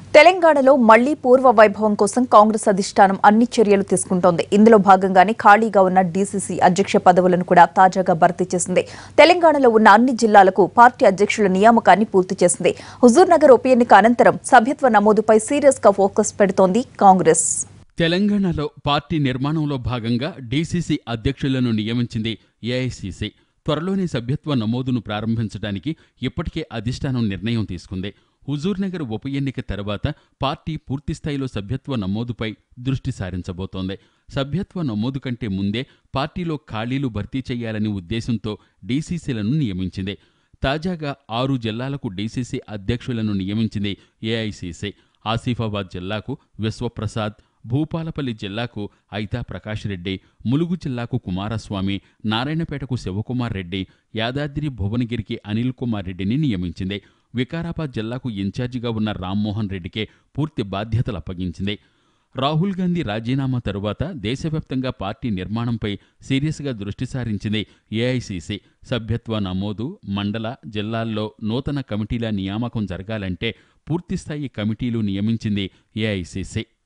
తెలంగాణలో మళ్లీ పూర్వ వైభవం కోసం కాంగ్రెస్ అధిష్టానం అన్ని చర్యలు తీసుకుంటోంది ఇందులో భాగంగానే ఖాళీగా ఉన్న డీసీసీ అధ్యక్ష పదవులను కూడా తాజాగా భర్తీ చేసింది తెలంగాణలో ఉన్న అన్ని జిల్లాలకు పార్టీ అధ్యక్షుల నియామకాన్ని పూర్తి చేసింది హుజూర్ నగర్ ఉప ఎన్నిక అనంతరం సభ్యత్వ నమోదుపై సీరియస్ గా ఫోకస్ పెడుతోంది కాంగ్రెస్ తెలంగాణలో పార్టీ నిర్మాణంలో భాగంగా డీసీసీ అధ్యక్షులను నియమించింది ఏఐసీసీ త్వరలోనే సభ్యత్వ నమోదును ప్రారంభించడానికి ఇప్పటికే అధిష్టానం నిర్ణయం తీసుకుంది హుజూర్నగర్ ఉప ఎన్నిక తర్వాత పార్టీ పూర్తిస్థాయిలో సభ్యత్వ నమోదుపై దృష్టి సారించబోతోంది సభ్యత్వ నమోదు కంటే ముందే పార్టీలో ఖాళీలు భర్తీ చేయాలనే ఉద్దేశంతో డీసీసీలను నియమించింది తాజాగా ఆరు జిల్లాలకు డీసీసీ అధ్యక్షులను నియమించింది ఏఐసీసీ ఆసిఫాబాద్ జిల్లాకు విశ్వప్రసాద్ భూపాలపల్లి జిల్లాకు ఐతా ప్రకాష్ రెడ్డి ములుగు జిల్లాకు కుమారస్వామి నారాయణపేటకు శివకుమార్ రెడ్డి యాదాద్రి భువనగిరికి అనిల్ కుమార్ రెడ్డిని నియమించింది వికారాబాద్ జిల్లాకు ఇన్ఛార్జిగా ఉన్న రామ్మోహన్ రెడ్డికే పూర్తి బాధ్యతలు అప్పగించింది రాహుల్ గాంధీ రాజీనామా తరువాత దేశవ్యాప్తంగా పార్టీ నిర్మాణంపై సీరియస్గా దృష్టి సారించింది ఏఐసీసీ సభ్యత్వ నమోదు మండల జిల్లాల్లో నూతన కమిటీల నియామకం జరగాలంటే పూర్తిస్థాయి కమిటీలు నియమించింది ఏఐసీసీ